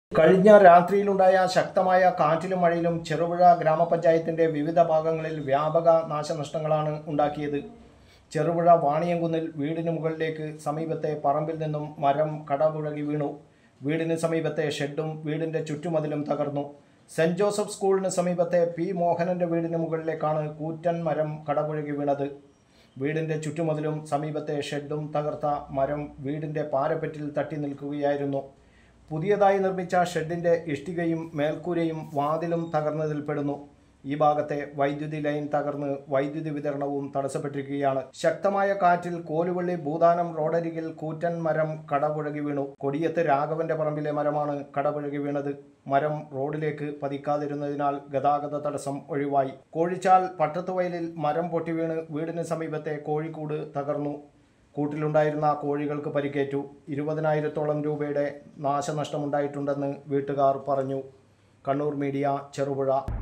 കഴിഞ്ഞ രാത്രിയിലുണ്ടായ ശക്തമായ കാറ്റിലും മഴയിലും ചെറുപുഴ ഗ്രാമപഞ്ചായത്തിന്റെ വിവിധ ഭാഗങ്ങളിൽ വ്യാപക നാശനഷ്ടങ്ങളാണ് ഉണ്ടാക്കിയത് ചെറുപുഴ വാണിയംകുന്നിൽ വീടിന് മുകളിലേക്ക് സമീപത്തെ പറമ്പിൽ നിന്നും മരം കടപുഴകി വീണു വീടിന് സമീപത്തെ ഷെഡും വീടിന്റെ ചുറ്റുമതിലും തകർന്നു സെന്റ് ജോസഫ് സ്കൂളിന് സമീപത്തെ പി മോഹനന്റെ വീടിന് മുകളിലേക്കാണ് കൂറ്റൻ മരം കടപുഴകി വീണത് വീടിന്റെ ചുറ്റുമതിലും സമീപത്തെ ഷെഡും തകർത്ത മരം വീടിന്റെ പാരപ്പറ്റിൽ തട്ടി നിൽക്കുകയായിരുന്നു പുതിയതായി നിർമ്മിച്ച ഷെഡിന്റെ ഇഷ്ടികയും മേൽക്കൂരയും വാതിലും തകർന്നതിൽപ്പെടുന്നു ഈ ഭാഗത്തെ വൈദ്യുതി ലൈൻ തകർന്ന് വൈദ്യുതി വിതരണവും തടസ്സപ്പെട്ടിരിക്കുകയാണ് ശക്തമായ കാറ്റിൽ കോലുവള്ളി ഭൂതാനം റോഡരികിൽ കൂറ്റൻ മരം കടപുഴകി വീണു കൊടിയത്ത് രാഘവന്റെ പറമ്പിലെ മരമാണ് കടപുഴകി വീണത് മരം റോഡിലേക്ക് പതിക്കാതിരുന്നതിനാൽ ഗതാഗത തടസ്സം ഒഴിവായി കോഴിച്ചാൽ പട്ടത്തുവയലിൽ മരം പൊട്ടിവീണ് വീടിന് സമീപത്തെ കോഴിക്കൂട് തകർന്നു കൂട്ടിലുണ്ടായിരുന്ന കോഴികൾക്ക് പരിക്കേറ്റു ഇരുപതിനായിരത്തോളം രൂപയുടെ നാശനഷ്ടമുണ്ടായിട്ടുണ്ടെന്ന് വീട്ടുകാർ പറഞ്ഞു കണ്ണൂർ മീഡിയ ചെറുപുഴ